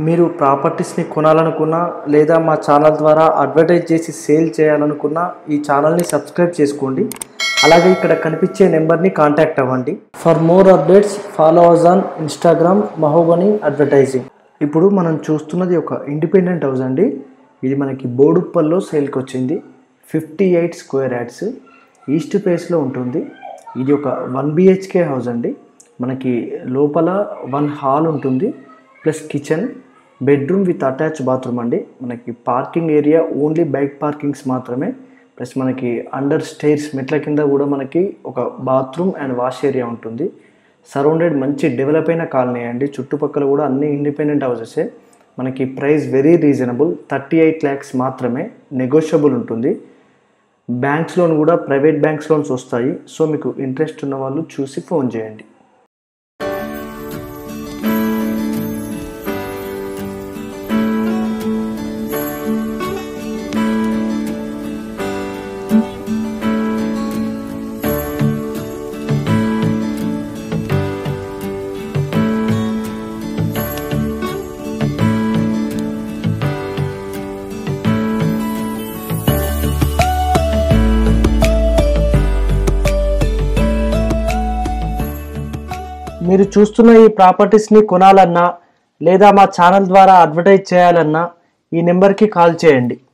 మీరు ప్రాపర్టీస్ని కొనాలనుకున్నా లేదా మా ఛానల్ ద్వారా అడ్వర్టైజ్ చేసి సేల్ చేయాలనుకున్నా ఈ ఛానల్ని సబ్స్క్రైబ్ చేసుకోండి అలాగే ఇక్కడ కనిపించే నెంబర్ని కాంటాక్ట్ అవ్వండి for more updates follow us on Instagram మహోబని అడ్వర్టైజింగ్ ఇప్పుడు మనం చూస్తున్నది ఒక ఇండిపెండెంట్ హౌస్ అండి ఇది మనకి బోడుప్పల్లో సేల్కి వచ్చింది fifty eight square yards east ఫేస్లో ఉంటుంది ఇది ఒక వన్ బిహెచ్కే హౌస్ అండి మనకి లోపల వన్ హాల్ ఉంటుంది plus kitchen bedroom with attach bathroom అండి మనకి parking area only bike parkings మాత్రమే ప్లస్ మనకి అండర్ స్టైర్స్ మెట్ల కింద కూడా మనకి ఒక బాత్రూమ్ అండ్ వాష్ ఏరియా ఉంటుంది సరౌండెడ్ మంచి డెవలప్ అయిన కాలనీ అండి చుట్టుపక్కల కూడా అన్ని ఇండిపెండెంట్ హౌసెసే మనకి price very reasonable thirty eight lakhs మాత్రమే నెగోషియబుల్ ఉంటుంది బ్యాంక్స్ లోన్ కూడా ప్రైవేట్ బ్యాంక్స్ లోన్స్ వస్తాయి సో మీకు ఇంట్రెస్ట్ ఉన్న వాళ్ళు చూసి ఫోన్ చేయండి మీరు చూస్తున్న ఈ ప్రాపర్టీస్ని కొనాలన్నా లేదా మా ఛానల్ ద్వారా అడ్వర్టైజ్ చేయాలన్నా ఈ నెంబర్కి కాల్ చేయండి